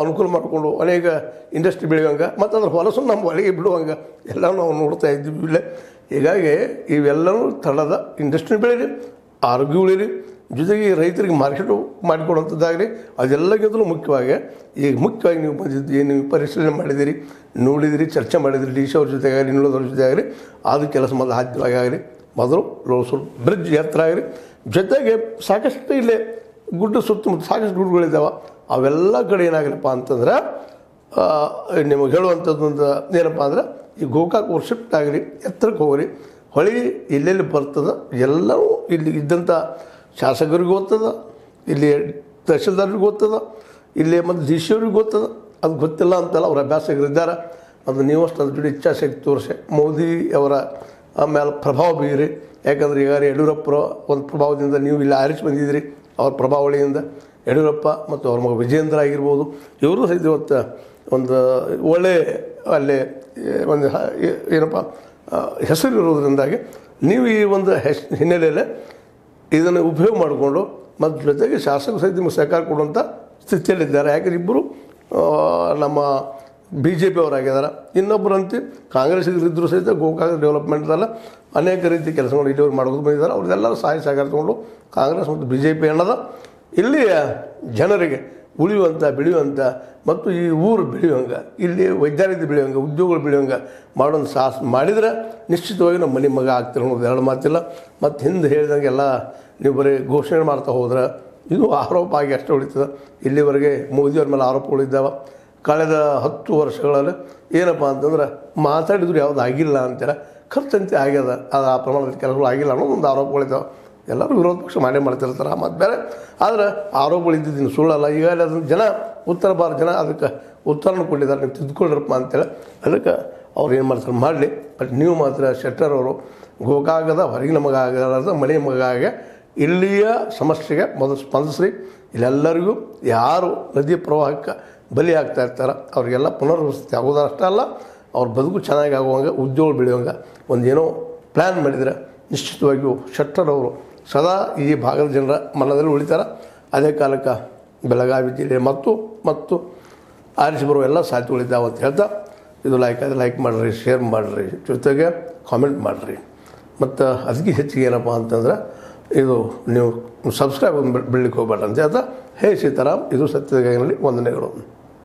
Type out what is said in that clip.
ಅನುಕೂಲ ಮಾಡಿಕೊಂಡು ಅನೇಕ ಇಂಡಸ್ಟ್ರಿ ಬೆಳೆಯುವಂಗೆ ಮತ್ತು ಅದ್ರ ಹೊಲಸನ್ನು ನಮ್ಮ ಒಳಗೆ ಬಿಡುವಂಗೆ ಎಲ್ಲ ನಾವು ನೋಡ್ತಾ ಇದ್ದೀವಿ ಇಲ್ಲೇ ಹೀಗಾಗಿ ಇವೆಲ್ಲವೂ ತಳದ ಇಂಡಸ್ಟ್ರಿ ಬೆಳೀರಿ ಆರೋಗ್ಯ ಉಳಿರಿ ಜೊತೆಗೆ ರೈತರಿಗೆ ಮಾರ್ಕೆಟು ಮಾಡಿಕೊಡುವಂಥದ್ದಾಗಲಿ ಅದೆಲ್ಲಕ್ಕಿಂತಲೂ ಮುಖ್ಯವಾಗಿ ಈಗ ಮುಖ್ಯವಾಗಿ ನೀವು ಬಂದಿದ್ದು ಏನು ನೀವು ಪರಿಶೀಲನೆ ಮಾಡಿದಿರಿ ನೋಡಿದಿರಿ ಚರ್ಚೆ ಮಾಡಿದಿರಿ ಡಿ ಸಿ ಅವ್ರ ಜೊತೆಗಾಗಲಿ ಇನ್ನುಳಿದವ್ರ ಜೊತೆ ಆಗಲಿ ಅದು ಕೆಲಸ ಮೊದಲು ಸಾಧ್ಯವಾಗಿ ಆಗಲಿ ಮೊದಲು ಲೋಸೂರು ಬ್ರಿಡ್ಜ್ ಎತ್ತರ ಆಗಲಿ ಜೊತೆಗೆ ಸಾಕಷ್ಟು ಇಲ್ಲೇ ಗುಡ್ಡ ಸುತ್ತಮುತ್ತ ಸಾಕಷ್ಟು ಗುಡ್ಡಗಳಿದ್ದಾವೆ ಅವೆಲ್ಲ ಕಡೆ ಏನಾಗಲಪ್ಪ ಅಂತಂದ್ರೆ ಆ, ನಿಮಗೆ ಹೇಳುವಂಥದ್ದು ಒಂದು ಏನಪ್ಪ ಅಂದ್ರೆ ಈ ಗೋಕಾಕ್ ಶಿಫ್ಟ್ ಆಗಲಿ ಎತ್ತರಕ್ಕೆ ಹೋಗ್ರಿ ಹೊಳಿ ಎಲ್ಲೆಲ್ಲಿ ಬರ್ತದೆ ಎಲ್ಲವೂ ಇಲ್ಲಿ ಇದ್ದಂಥ ಶಾಸಕರಿಗೂ ಗೊತ್ತದ ಇಲ್ಲಿ ತಹಶೀಲ್ದಾರ್ರಿಗೂ ಗೊತ್ತದ ಇಲ್ಲಿ ಮತ್ತು ಡಿ ಸಿ ಅವ್ರಿಗೆ ಗೊತ್ತದ ಅದು ಗೊತ್ತಿಲ್ಲ ಅಂತಲ್ಲ ಅವ್ರ ಅಭ್ಯಾಸಕರಿದ್ದಾರೆ ಅದು ನೀವು ಅಷ್ಟು ಅದ್ರ ಜೊತೆ ಇಚ್ಛಾಶಕ್ತಿ ತೋರಿಸಿ ಮೋದಿ ಅವರ ಆಮೇಲೆ ಪ್ರಭಾವ ಬೀರಿ ಯಾಕಂದ್ರೆ ಈಗ ಯಡಿಯೂರಪ್ಪರ ಒಂದು ಪ್ರಭಾವದಿಂದ ನೀವು ಇಲ್ಲಿ ಆರಿಸಿ ಬಂದಿದ್ದೀರಿ ಅವ್ರ ಪ್ರಭಾವಳಿಯಿಂದ ಯಡಿಯೂರಪ್ಪ ಮತ್ತು ಅವ್ರ ಮಗ ವಿಜೇಂದ್ರ ಆಗಿರ್ಬೋದು ಇವರು ಸಹಿತ ಇವತ್ತು ಒಂದು ಒಳ್ಳೆ ಅಲ್ಲೇ ಒಂದು ಹ- ಏ- ಏನಪ್ಪ ಆ, ಹೆಸರು ಇರೋದ್ರಿಂದಾಗಿ ನೀವು ಈ ಒಂದು ಹೆಸ್ ಹಿನ್ನೆಲೆಯಲ್ಲಿ ಇದನ್ನು ಉಪಯೋಗ ಮಾಡಿಕೊಂಡು ಮತ್ತು ಜೊತೆಗೆ ಶಾಸಕ ಸಹಿತ ನಿಮಗೆ ಸಹಕಾರ ಕೊಡುವಂಥ ಸ್ಥಿತಿಯಲ್ಲಿದ್ದಾರೆ ಯಾಕಂದ್ರೆ ಇಬ್ಬರು ನಮ್ಮ ಬಿ ಜೆ ಪಿ ಅವರಾಗಿದ್ದಾರೆ ಇನ್ನೊಬ್ಬರಂತೆ ಕಾಂಗ್ರೆಸ್ ಇದ್ದರೂ ಸಹಿತ ಗೋಕಾಕ ಡೆವಲಪ್ಮೆಂಟ್ದಲ್ಲ ಅನೇಕ ರೀತಿ ಕೆಲಸಗಳು ಇಲ್ಲಿವರೆಗೆ ಮಾಡೋದು ಬಂದಿದ್ದಾರೆ ಅವ್ರದ್ದೆಲ್ಲರೂ ಸಹಾಯ ಸಹಕಾರ ತೊಗೊಂಡು ಕಾಂಗ್ರೆಸ್ ಮತ್ತು ಬಿ ಜೆ ಪಿ ಅನ್ನೋದ ಇಲ್ಲಿಯ ಜನರಿಗೆ ಉಳಿಯುವಂಥ ಬೆಳೆಯುವಂಥ ಮತ್ತು ಈ ಊರು ಬೆಳೆಯುವಂಗೆ ಇಲ್ಲಿ ವೈದ್ಯಾಲಯದ ಬೆಳೆಯುವಂಗೆ ಉದ್ಯೋಗಗಳು ಬೆಳೆಯುವಂಗೆ ಮಾಡೋದು ಸಾಹಸ ಮಾಡಿದರೆ ನಿಶ್ಚಿತವಾಗಿ ನಮ್ಮ ಮನೆ ಮಗ ಆಗ್ತಿರೋ ಅನ್ನೋದು ಎರಡು ಮಾತಿಲ್ಲ ಮತ್ತು ಹಿಂದೆ ಹೇಳಿದಂಗೆ ಎಲ್ಲ ನೀವು ಬರೀ ಘೋಷಣೆ ಮಾಡ್ತಾ ಹೋದ್ರೆ ಇದು ಆರೋಪ ಆಗಿ ಅಷ್ಟೇ ಉಳಿತದೆ ಇಲ್ಲಿವರೆಗೆ ಮೋದಿಯವ್ರ ಮೇಲೆ ಆರೋಪಗಳಿದ್ದಾವೆ ಕಳೆದ ಹತ್ತು ವರ್ಷಗಳಲ್ಲಿ ಏನಪ್ಪ ಅಂತಂದ್ರೆ ಮಾತಾಡಿದ್ರು ಯಾವುದು ಆಗಿಲ್ಲ ಅಂತಾರೆ ಖರ್ಚಂತೆ ಆಗ್ಯದ ಅದು ಆ ಪ್ರಮಾಣದಲ್ಲಿ ಕೆಲಸಗಳು ಆಗಿಲ್ಲ ಅನ್ನೋದು ಒಂದು ಆರೋಪಗಳಿದ್ದಾವೆ ಎಲ್ಲರೂ ವಿರೋಧ ಪಕ್ಷ ಮಾಡೇ ಮಾಡ್ತಿರ್ತಾರೆ ಮತ್ತು ಬೇರೆ ಆದರೆ ಆರೋಪಗಳು ಇದ್ದಿದ್ದೀನಿ ಸುಳ್ಳಲ್ಲ ಈಗ ಅದನ್ನು ಜನ ಉತ್ತರ ಭಾರತ ಜನ ಅದಕ್ಕೆ ಉತ್ತರನ ಕೊಟ್ಟಿದ್ದಾರೆ ನೀವು ತಿದ್ದುಕೊಳ್ರಪ್ಪ ಅಂತೇಳಿ ಅದಕ್ಕೆ ಅವ್ರು ಏನು ಮಾಡ್ತಾರೆ ಮಾಡಲಿ ಬಟ್ ನೀವು ಮಾತ್ರ ಶೆಟ್ಟರ್ ಅವರು ಗೋಕಾಗದ ಹೊರಗಿನ ಮಗ ಆಗದ ಮನೆ ಮಗ ಆಗ ಇಲ್ಲಿಯ ಸಮಸ್ಯೆಗೆ ಮೊದಲು ಸ್ಪಂದಿಸ್ರಿ ಇಲ್ಲೆಲ್ಲರಿಗೂ ಯಾರು ನದಿ ಪ್ರವಾಹಕ್ಕೆ ಬಲಿ ಆಗ್ತಾ ಇರ್ತಾರೆ ಅವರಿಗೆಲ್ಲ ಪುನರ್ವಸತಿ ಆಗೋದು ಅಷ್ಟೇ ಅಲ್ಲ ಅವ್ರ ಬದುಕು ಚೆನ್ನಾಗಿ ಆಗುವಂಗೆ ಉದ್ಯೋಗ ಬೆಳೆಯುವಂಗೆ ಒಂದೇನೋ ಪ್ಲ್ಯಾನ್ ಮಾಡಿದರೆ ನಿಶ್ಚಿತವಾಗಿಯೂ ಶೆಟ್ಟರ್ ಅವರು ಸದಾ ಈ ಭಾಗದ ಜನರ ಮನದಲ್ಲಿ ಉಳಿತಾರೆ ಅದೇ ಕಾಲಕ್ಕೆ ಬೆಳಗಾವಿ ಜಿಲ್ಲೆ ಮತ್ತು ಮತ್ತು ಆರಿಸಿ ಬರುವ ಎಲ್ಲ ಸಾಧ್ಯತೆಗಳಿದ್ದಾವೆ ಅಂತ ಹೇಳ್ತಾ ಇದು ಲೈಕ್ ಆದರೆ ಲೈಕ್ ಮಾಡಿರಿ ಶೇರ್ ಮಾಡಿರಿ ಜೊತೆಗೆ ಕಾಮೆಂಟ್ ಮಾಡಿರಿ ಮತ್ತು ಅದಕ್ಕೆ ಹೆಚ್ಚಿಗೆ ಏನಪ್ಪ ಅಂತಂದ್ರೆ ಇದು ನೀವು ಸಬ್ಸ್ಕ್ರೈಬ್ ಒಂದು ಬಿಡ್ಲಿಕ್ಕೆ ಹೋಗ್ಬೇಡ ಅಂತ ಹೇಳ್ತಾ ಹೇ ಸೀತಾರಾಮ್ ಇದು ಸತ್ಯದ ವಂದನೆಗಳು